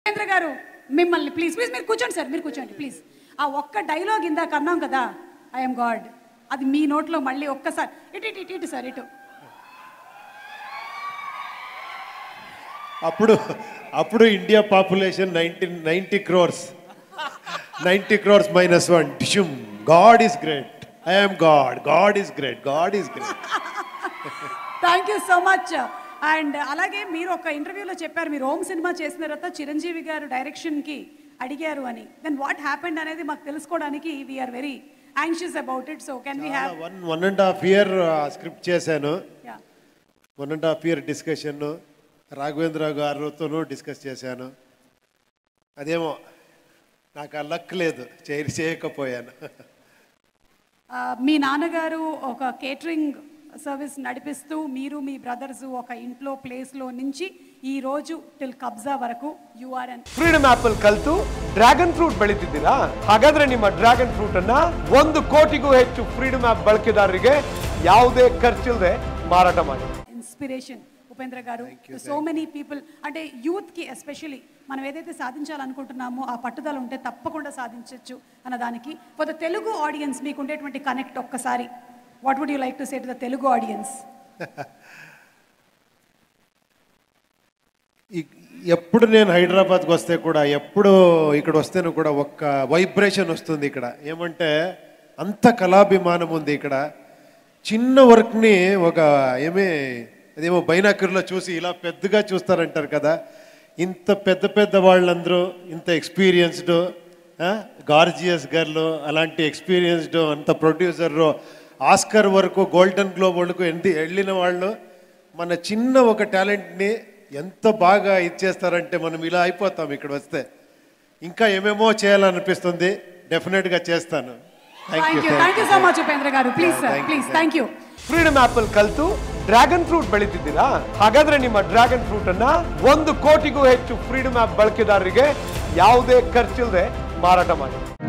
ఉపేంద్ర గారు మిమ్మల్ని please please మీరు కూర్చోండి సార్ మీరు కూర్చోండి ప్లీజ్ ఆ ఒక్క డైలాగ్ ఇందాక అన్నాం కదా ఐఎమ్ గాడ్ అది మీ నోట్లో మళ్ళీ ఒక్కసారి ఇటు ఇటు ఇటు ఇటు సార్ ఇటు అప్పుడు అప్పుడు India population nineteen ninety crores ninety crores minus one టిషుమ్ God is great I'm God God is great God is great thank you so much and అలాగే మీరు ఒక ఇంటర్వ్యూలో చెప్పారు మీరు ఓం సినిమా చేసిన తర్వాత చిరంజీవి గారు డైరెక్షన్కి అడిగారు అని దెన్ వాట్ హ్యాపెండ్ అనేది మాకు తెలుసుకోవడానికి we are very anxious about it so can we have one one and half year script చేశాను yeah one and half year discussion Raghavendra గారితోనూ డిస్కస్ చేశాను అదేమో నాకు ఆ లక్ లేదు చేయ చేయకపోయాను ఆ, మీ నాన్నగారు ఒక కేటరింగ్ సర్వీస్ నడిపిస్తూ మీరు మీ బ్రదర్స్ ఒక ఇంట్లో ప్లేస్లో నుంచి ఈ రోజు టిల్ కబ్జా వరకు యు ఆర్ అన్ ಫ್ರೀಡಮ್ ಆಪಲ್ ಕಲ್ತು ಡ್ರ್ಯಾಗನ್ ಫ್ರೂಟ್ ಬೆಳೀತಿದ್ದೀರಾ ಹಾಗಾದ್ರೆ ನಿಮ್ಮ ಡ್ರ್ಯಾಗನ್ ಫ್ರೂಟ್ ಅನ್ನ ಒಂದು ಕೋಟಿಗೂ ಹೆಚ್ಚು ಫ್ರೀಡಮ್ ಆಪ್ ಬಳಕೆದಾರರಿಗೆ ಯಾವುದೇ ಖರ್ಚಿಲ್ಲದೆ ಮಾರಾಟ ಮಾಡಿ ఇన్స్పిరేషన్ ఉపేంద్ర గారు సో మెనీ పీపుల్ అంటే యూత్కి ఎస్పెషలీ మనం ఏదైతే సాధించాలనుకుంటున్నామో ఆ పట్టుదల ఉంటే తప్పకుండా సాధించవచ్చు అన్న దానికి ఫర్ ద తెలుగు ఆడియన్స్ మీకు ఉండేటువంటి కనెక్ట్ ఒక్కసారి what would you like to say to the Telugu audience ఈ- ఎప్పుడు నేను హైదరాబాద్కి వస్తే కూడా ఎప్పుడు ఇక్కడ వస్తేనే కూడా ఒక్క వైబ్రేషన్ వస్తుంది ఇక్కడ ఏమంటే అంత కళాభిమానం ఉంది ఇక్కడ చిన్న వర్క్ని ఒక ఏమే అదేమో బైనాకర్లో చూసి ఇలా పెద్దగా చూస్తారంటారు కదా ఇంత పెద్ద పెద్ద వాళ్ళందరూ ఇంత ఎక్స్పీరియన్స్డ్ గార్జియస్ గర్లు అలాంటి ఎక్స్పీరియన్స్డ్ అంత ప్రొడ్యూసర్ ఆస్కర్ వరకు గోల్డెన్ గ్లోబ్ వరకు ఎంత వెళ్ళిన వాళ్ళు మన చిన్న ఒక టాలెంట్ని ఎంత బాగా ఇచ్చేస్తారంటే మనం ఇలా అయిపోతాం ఇక్కడ వస్తే ఇంకా ఏమేమో చేయాలనిపిస్తుంది డెఫినెట్గా చేస్తాను thank thank you you thank you so much Upendra garu please sir thank you, please thank thank you Freedom ಆಪಲ್ ಕಲ್ತು ಡ್ರ್ಯಾಗನ್ ಫ್ರೂಟ್ ಬೆಳೀತಿದ್ದೀರಾ ಹಾಗಾದ್ರೆ ನಿಮ್ಮ ಡ್ರ್ಯಾಗನ್ ಫ್ರೂಟ್ ಅನ್ನ ಒಂದು ಕೋಟಿಗೂ ಹೆಚ್ಚು ಫ್ರೀಡಮ್ ಆಪ್ ಬಳಕೆದಾರರಿಗೆ ಯಾವುದೇ ಖರ್ಚಿಲ್ಲದೆ ಮಾರಾಟ ಮಾಡಿ